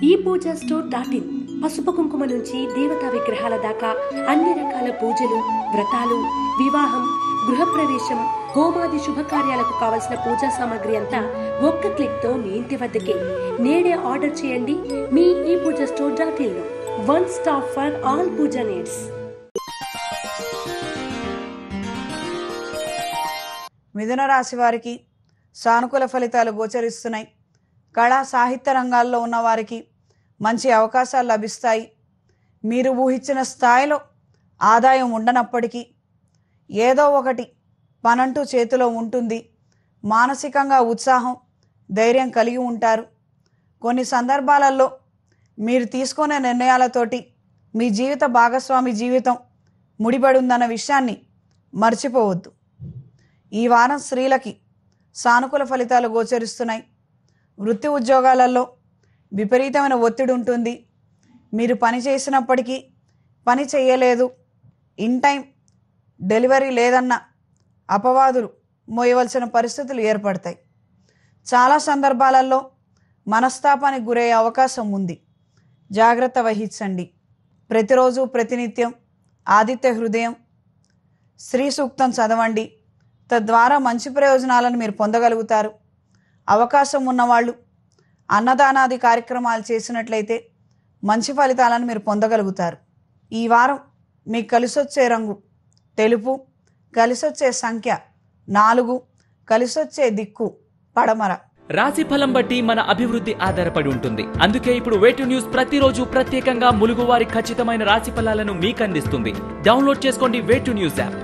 ఈ puja store dot in పసుపు కుంకుమ నుంచి దేవతా విగ్రహాల దాకా అన్ని రకాల పూజలు వ్రతాలు వివాహం గృహప్రవేశం హోమాది శుభకార్యాలకు కావలసిన పూజా సామాగ్రి అంతా ఒక్క క్లిక్ తో మీ ఇంటి వద్దకే నేడే ఆర్డర్ చేయండి మీ ఈ పూజ స్టోర్ డాట్ ఇన్ లో one stop for all puja needs మిథున రాశి వారికి సానుకూల ఫలితాలు గోచరిస్తున్నాయి కళా సాహిత్య రంగాల్లో ఉన్న వారికి మంచి అవకాశాలు లభిస్తాయి మీరు ఊహించిన స్థాయిలో ఆదాయం ఉండనప్పటికీ ఏదో ఒకటి పనంటూ చేతిలో ఉంటుంది మానసికంగా ఉత్సాహం ధైర్యం కలిగి ఉంటారు కొన్ని సందర్భాలలో మీరు తీసుకునే నిర్ణయాలతోటి మీ జీవిత భాగస్వామి జీవితం ముడిపడి ఉందన్న విషయాన్ని మర్చిపోవద్దు ఈ వారం స్త్రీలకి సానుకూల ఫలితాలు గోచరిస్తున్నాయి వృత్తి ఉద్యోగాలలో విపరీతమైన ఒత్తిడి ఉంటుంది మీరు పని చేసినప్పటికీ పని చేయలేదు ఇన్ టైం డెలివరీ లేదన్న అపవాదులు మోయవలసిన పరిస్థితులు ఏర్పడతాయి చాలా సందర్భాలలో మనస్తాపానికి గురయ్యే అవకాశం ఉంది జాగ్రత్త వహించండి ప్రతిరోజు ప్రతినిత్యం ఆదిత్య హృదయం శ్రీ సూక్తం చదవండి తద్వారా మంచి ప్రయోజనాలను మీరు పొందగలుగుతారు అవకాశం ఉన్నవాళ్ళు అన్నదానాది కార్యక్రమాలు చేసినట్లయితే మంచి ఫలితాలను మీరు పొందగలుగుతారు ఈ వారం మీకు కలిసొచ్చే రంగు తెలుపు కలిసొచ్చే సంఖ్య నాలుగు కలిసొచ్చే దిక్కు పడమర రాశి ఫలం బట్టి మన అభివృద్ధి ఆధారపడి ఉంటుంది అందుకే ఇప్పుడు వేటు న్యూస్ ప్రతిరోజు ప్రత్యేకంగా ములుగువారి ఖచ్చితమైన రాశి ఫలాలను మీకు అందిస్తుంది డౌన్లోడ్ చేసుకోండి వేటు న్యూస్ యాప్